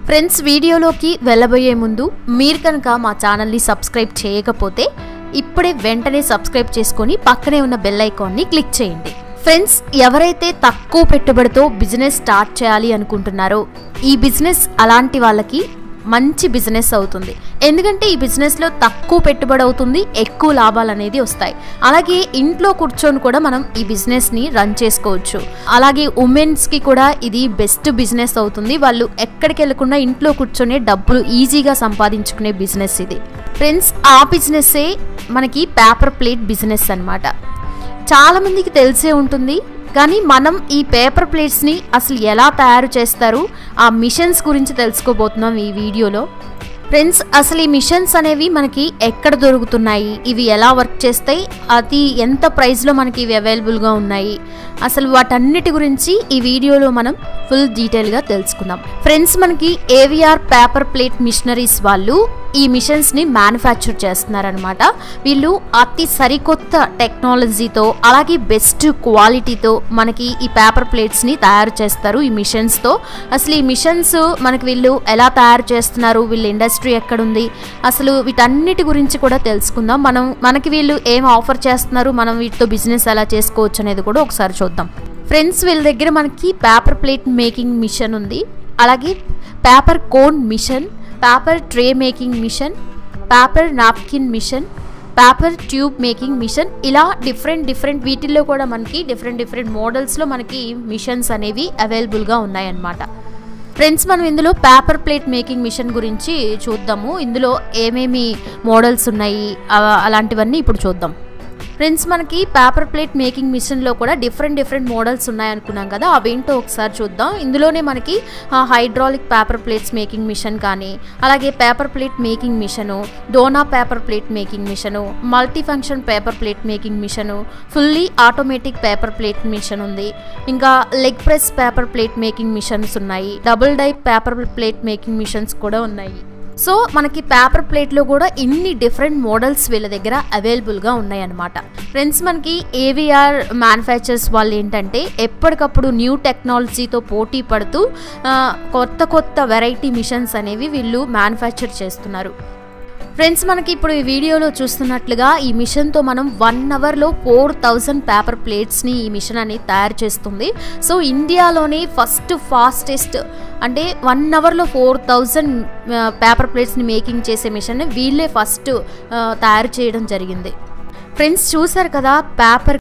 friends వీడియోలోకి వెళ్ళబోయే ముందు మీరు కనుక మా ఛానల్ని సబ్స్క్రైబ్ చేయకపోతే ఇప్పుడే వెంటనే సబ్స్క్రైబ్ చేసుకొని పక్కనే ఉన్న బెల్ ఐకాన్ని క్లిక్ చేయండి ఫ్రెండ్స్ ఎవరైతే తక్కువ పెట్టుబడితో బిజినెస్ స్టార్ట్ చేయాలి అనుకుంటున్నారో ఈ బిజినెస్ అలాంటి వాళ్ళకి మంచి బిజినెస్ అవుతుంది ఎందుకంటే ఈ బిజినెస్లో తక్కువ పెట్టుబడి అవుతుంది ఎక్కువ లాభాలు అనేది వస్తాయి అలాగే ఇంట్లో కూర్చొని కూడా మనం ఈ బిజినెస్ని రన్ చేసుకోవచ్చు అలాగే ఉమెన్స్కి కూడా ఇది బెస్ట్ బిజినెస్ అవుతుంది వాళ్ళు ఎక్కడికి వెళ్ళకుండా ఇంట్లో కూర్చొని డబ్బులు ఈజీగా సంపాదించుకునే బిజినెస్ ఇది ఫ్రెండ్స్ ఆ బిజినెస్సే మనకి పేపర్ ప్లేట్ బిజినెస్ అనమాట చాలామందికి తెలిసే ఉంటుంది కానీ మనం ఈ పేపర్ ప్లేట్స్ని అసలు ఎలా తయారు చేస్తారు ఆ మిషన్స్ గురించి తెలుసుకోబోతున్నాం ఈ వీడియోలో ఫ్రెండ్స్ అసలు ఈ మిషన్స్ అనేవి మనకి ఎక్కడ దొరుకుతున్నాయి ఇవి ఎలా వర్క్ చేస్తాయి అది ఎంత ప్రైస్లో మనకి ఇవి అవైలబుల్గా ఉన్నాయి అసలు వాటన్నిటి గురించి ఈ వీడియోలో మనం ఫుల్ డీటెయిల్గా తెలుసుకుందాం ఫ్రెండ్స్ మనకి ఏవిఆర్ పేపర్ ప్లేట్ మిషనరీస్ వాళ్ళు ఈ మిషన్స్ని మ్యానుఫ్యాక్చర్ చేస్తున్నారనమాట వీళ్ళు అతి సరికొత్త టెక్నాలజీతో అలాగే బెస్ట్ క్వాలిటీతో మనకి ఈ పేపర్ ప్లేట్స్ని తయారు చేస్తారు ఈ మిషన్స్తో అసలు ఈ మిషన్స్ మనకి వీళ్ళు ఎలా తయారు చేస్తున్నారు వీళ్ళ ఇండస్ట్రీ ఎక్కడుంది అసలు వీటన్నిటి గురించి కూడా తెలుసుకుందాం మనం మనకి వీళ్ళు ఏం ఆఫర్ చేస్తున్నారు మనం వీటితో బిజినెస్ ఎలా చేసుకోవచ్చు అనేది కూడా ఒకసారి చూద్దాం ఫ్రెండ్స్ వీళ్ళ దగ్గర మనకి పేపర్ ప్లేట్ మేకింగ్ మిషన్ ఉంది అలాగే paper cone machine paper tray making machine paper napkin machine paper tube making machine ఇలా డిఫరెంట్ డిఫరెంట్ వీటిల్లో కూడా మనకి డిఫరెంట్ డిఫరెంట్ మోడల్స్లో మనకి మిషన్స్ అనేవి అవైలబుల్గా ఉన్నాయన్నమాట ఫ్రెండ్స్ మనం ఇందులో పేపర్ ప్లేట్ మేకింగ్ మిషన్ గురించి చూద్దాము ఇందులో ఏమేమి మోడల్స్ ఉన్నాయి అవ- అలాంటివన్నీ ఇప్పుడు చూద్దాం ఫ్రెండ్స్ మనకి పేపర్ ప్లేట్ మేకింగ్ మిషన్లో కూడా డిఫరెంట్ డిఫరెంట్ మోడల్స్ ఉన్నాయనుకున్నాం కదా అవేంటో ఒకసారి చూద్దాం ఇందులోనే మనకి hydraulic paper plates making machine కానీ అలాగే paper plate making machine dona paper plate making machine multi function paper plate making machine fully automatic paper plate machine ఉంది ఇంకా leg press paper plate making machines ఉన్నాయి double die paper plate making machines కూడా ఉన్నాయి so మనకి paper ప్లేట్లో కూడా ఇన్ని different models వీళ్ళ దగ్గర అవైలబుల్గా ఉన్నాయన్నమాట ఫ్రెండ్స్ మనకి ఏవిఆర్ మ్యానుఫ్యాక్చర్స్ వాళ్ళు ఏంటంటే ఎప్పటికప్పుడు న్యూ టెక్నాలజీతో పోటీ పడుతూ ఆ, కొత్త కొత్త వెరైటీ మిషన్స్ అనేవి వీళ్ళు మ్యానుఫ్యాక్చర్ చేస్తున్నారు ఫ్రెండ్స్ మనకి ఇప్పుడు ఈ వీడియోలో చూస్తున్నట్లుగా ఈ మిషన్తో మనం వన్ అవర్లో ఫోర్ థౌజండ్ పేపర్ ప్లేట్స్ని ఈ మిషన్ అనేది తయారు చేస్తుంది సో ఇండియాలోనే ఫస్ట్ ఫాస్టెస్ట్ అంటే వన్ అవర్లో ఫోర్ థౌజండ్ పేపర్ ప్లేట్స్ని మేకింగ్ చేసే మిషన్ వీళ్ళే ఫస్ట్ తయారు చేయడం జరిగింది ఫ్రెండ్స్ చూసారు కదా పేపర్